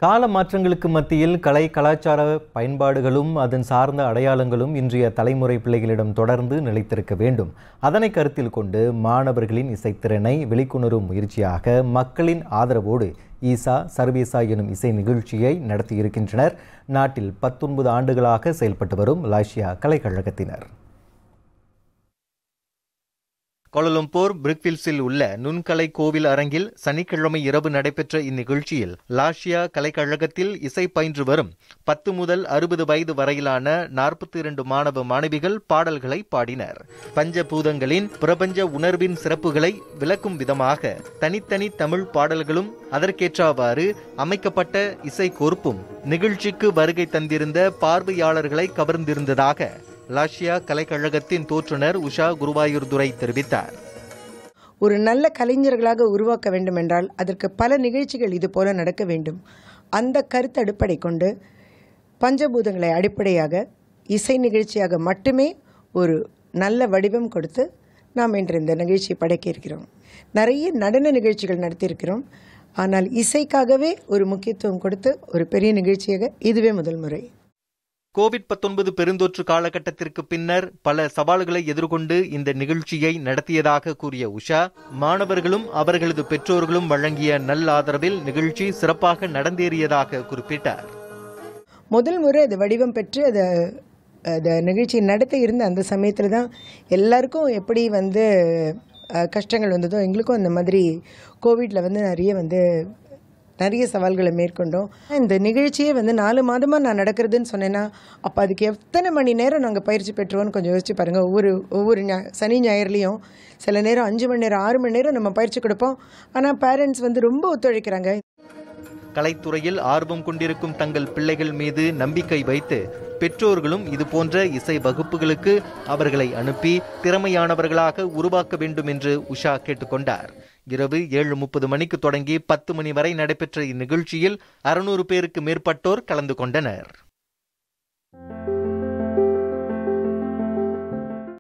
கால மாற்றங்களுக்கு மத்தியில் கலை கலாச்சார பயன்பாடுகளும் அதன் சார்ந்த அடையாளங்களும் இன்றைய தலைமுறை பிள்ளைகளிடம் தொடர்ந்து நிலைத்திருக்க வேண்டும் அதனை கருத்தில் கொண்டு மாணவர்களின் இசைத்திறனை வெளிக்கொணரும் முயற்சியாக மக்களின் ஆதரவோடு ஈசா சர்வேசா எனும் இசை நிகழ்ச்சியை நடத்தியிருக்கின்றனர் நாட்டில் பத்தொன்பது ஆண்டுகளாக செயல்பட்டு வரும் லாஷியா கலைக்கழகத்தினர் கோலலம்பூர் பிரிக்ஃபீல்ஸில் உள்ள நுண்கலை கோவில் அரங்கில் சனிக்கிழமை இரவு நடைபெற்ற இந்நிகழ்ச்சியில் லாஷியா கலைக்கழகத்தில் இசை பயின்று வரும் பத்து முதல் அறுபது வயது வரையிலான நாற்பத்தி இரண்டு மாணவ மாணவிகள் பாடல்களை பாடினர் பஞ்சபூதங்களின் பிரபஞ்ச உணர்வின் சிறப்புகளை விளக்கும் விதமாக தனித்தனி தமிழ் பாடல்களும் அதற்கேற்றவாறு அமைக்கப்பட்ட இசை கோர்ப்பும் நிகழ்ச்சிக்கு வருகை தந்திருந்த பார்வையாளர்களை கவர்ந்திருந்ததாக லாஷியா கலைக்கழகத்தின் தோற்றுனர் உஷா குருவாயூர்துரை தெரிவித்தார் ஒரு நல்ல கலைஞர்களாக உருவாக்க வேண்டும் என்றால் அதற்கு பல நிகழ்ச்சிகள் இது போல நடக்க வேண்டும் அந்த கருத்து அடிப்படை கொண்டு பஞ்சபூதங்களை அடிப்படையாக இசை நிகழ்ச்சியாக மட்டுமே ஒரு நல்ல வடிவம் கொடுத்து நாம் இன்று இந்த நிகழ்ச்சியை படைக்க இருக்கிறோம் நிறைய நடன நிகழ்ச்சிகள் நடத்தியிருக்கிறோம் ஆனால் இசைக்காகவே ஒரு முக்கியத்துவம் கொடுத்து ஒரு பெரிய நிகழ்ச்சியாக இதுவே முதல் முறை கோவிட் பத்தொன்பது பெருந்தொற்று காலகட்டத்திற்கு பின்னர் பல சவால்களை எதிர்கொண்டு இந்த நிகழ்ச்சியை நடத்தியதாக கூறிய உஷா மாணவர்களும் அவர்களது பெற்றோர்களும் வழங்கிய நல்லாதரவில் நிகழ்ச்சி சிறப்பாக நடந்தேறியதாக குறிப்பிட்டார் முதல் முறை அது வடிவம் பெற்று அதை அந்த நிகழ்ச்சி நடத்த இருந்த அந்த சமயத்தில் தான் எல்லாருக்கும் எப்படி வந்து அஹ், கஷ்டங்கள் வந்ததோ எங்களுக்கும் அந்த மாதிரி கோவிடில் வந்து நிறைய வந்து நிறைய சவால்களை மேற்கொண்டோம் இந்த நிகழ்ச்சியே வந்து நாலு மாதமாக நான் நடக்கிறதுன்னு சொன்னேன்னா அப்போ அதுக்கு எத்தனை மணி நேரம் நாங்கள் பயிற்சி பெற்றோன்னு கொஞ்சம் யோசிச்சு பாருங்கள் ஒவ்வொரு ஒவ்வொரு ஞா- சனி ஞாயிறுலேயும் சில நேரம் அஞ்சு மணி நேரம் ஆறு மணி நேரம் நம்ம பயிற்சி கொடுப்போம் ஆனால் பேரண்ட்ஸ் வந்து ரொம்ப ஒத்துழைக்கிறாங்க கலைத்துறையில் ஆர்வம் கொண்டிருக்கும் தங்கள் பிள்ளைகள் மீது நம்பிக்கை வைத்து பெற்றோர்களும் இதுபோன்ற இசை வகுப்புகளுக்கு அவர்களை அனுப்பி திறமையானவர்களாக உருவாக்க வேண்டும் என்று உஷா கேட்டுக்கொண்டார் இரவு ஏழு முப்பது மணிக்கு தொடங்கி பத்து மணி வரை நடைபெற்ற இந்நிகழ்ச்சியில் அறுநூறு பேருக்கு மேற்பட்டோர் கலந்து கொண்டனர்